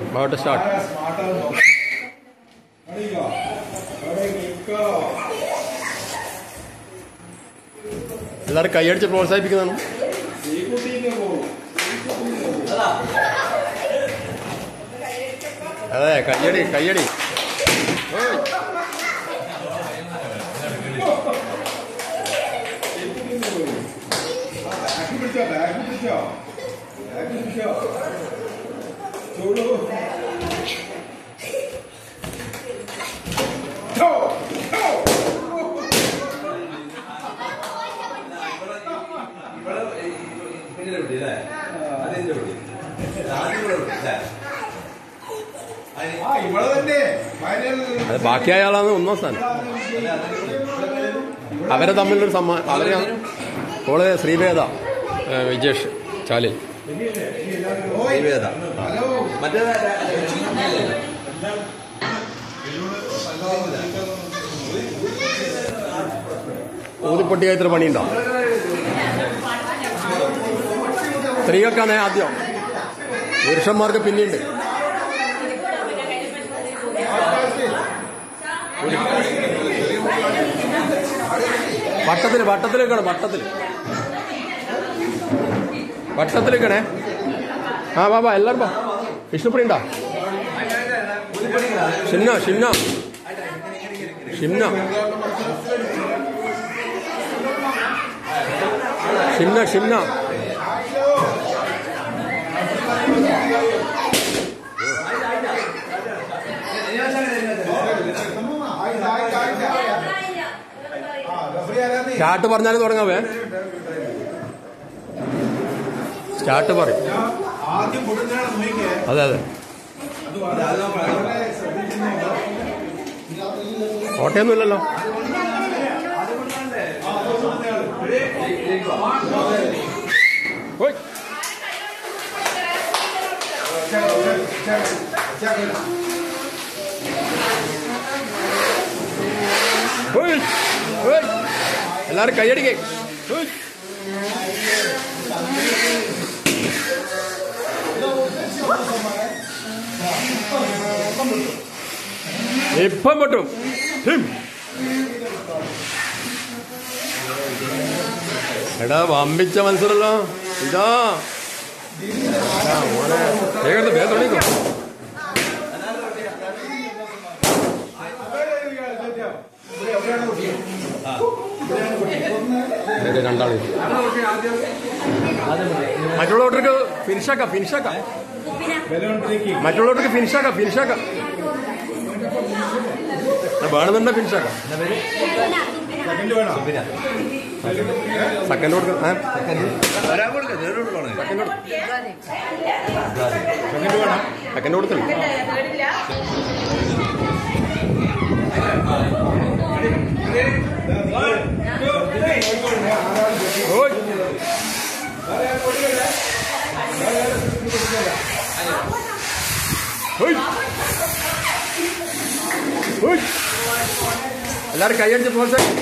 ബാട്ട് start സ്മാർട്ടാകുമ്പോ അടിക്കോ അവിടെ നിൽക്കോ എല്ലാവരും കൈയടിച്ച് പ്രോത്സാഹിപ്പിക്കുന്നതാണ് ശ്രീകുട്ടീന്റെ പോകും അതെ കയ്യടി കയ്യടി ഓയ്. ശ്രീകുട്ടീന്റെ പോകും ബാക്കി പിടിച്ചോ ബാക്കി പിടിച്ചോ ബാക്കി പിടിച്ചോ ചോളൂ ഠോ, ഠോ. ആ ഇവിടെ തന്നെ വയനാട്ടിൽ അത് ബാക്കിയായ ആളാണ് ഒന്നാം സ്ഥാനം അവരെ തമ്മിലൊരു സമ്മാനം അവരെ ഓള് ശ്രീവേദ ഏ, വിജേഷ് ചാലിൽ ശ്രീവേദ ഹലോ മറ്റേ ഊതിപ്പൊട്ടിയ ഇത്ര പണിയുണ്ടോ സ്ത്രീകൾക്കാണ് ആദ്യം പുരുഷന്മാർക്ക് പിന്നെയുണ്ട് വട്ടത്തിൽ വട്ടത്തിൽ നിൽക്കണം വട്ടത്തിൽ വട്ടത്തിൽ നിൽക്കണേ ആ വാ വാ എല്ലാവരും വാ വിഷ്ണുപ്രിയ ഉണ്ടോ ഷിംന ഷിംന ഷിംന ഷിംന ഷിംന സ്റ്റാർട്ട് പറഞ്ഞാൽ തുടങ്ങാവേ സ്റ്റാർട്ട് പറയും ആദ്യം കൊടുക്കാണ് നോക്കിക്കേ അതെ അതെ കോട്ടയൊന്നുമില്ലല്ലോ ഓയ്. ഓയ്. ഓയ്. എല്ലാരും കൈയടിക്കേ ഓയ്. ഇപ്പം പറ്റും ഹിം. എടാ വമ്പിച്ച മത്സരല്ലോ ഇതാ ആ, മോനെ വേഗം വേഗം തുടങ്ങിക്കോ ഇത് രണ്ടാള് മറ്റുള്ളവർക്ക് ഫിനിഷാക്കാം ഫിനിഷാക്കാം മറ്റുള്ളവർക്ക് ഫിനിഷാക്കാം ഫിനിഷാക്കാം വേണമെന്നുണ്ടെ ഫിനിഷാക്കാം സെക്കൻഡ് വേണോ സെക്കൻഡ് കൊടുക്കാം ആ ഒരാൾ കൊടുക്കാം നേരിട്ട് കൊടുക്കണം സെക്കൻഡ് കൊടുക്കാം സെക്കൻഡ് വേണം സെക്കൻഡ് കൊടുത്തില്ല ഓയ്. ഓയ്. ഓയ്. എല്ലാരും കൈയടിച്ച് പ്രോത്സാഹിക്കും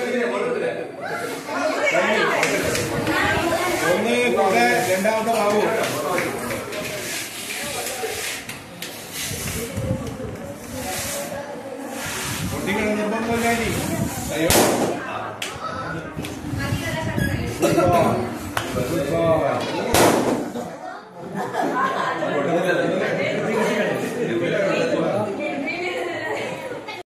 ഒന്ന് കൂടെ രണ്ടാമത്തെ ബാബു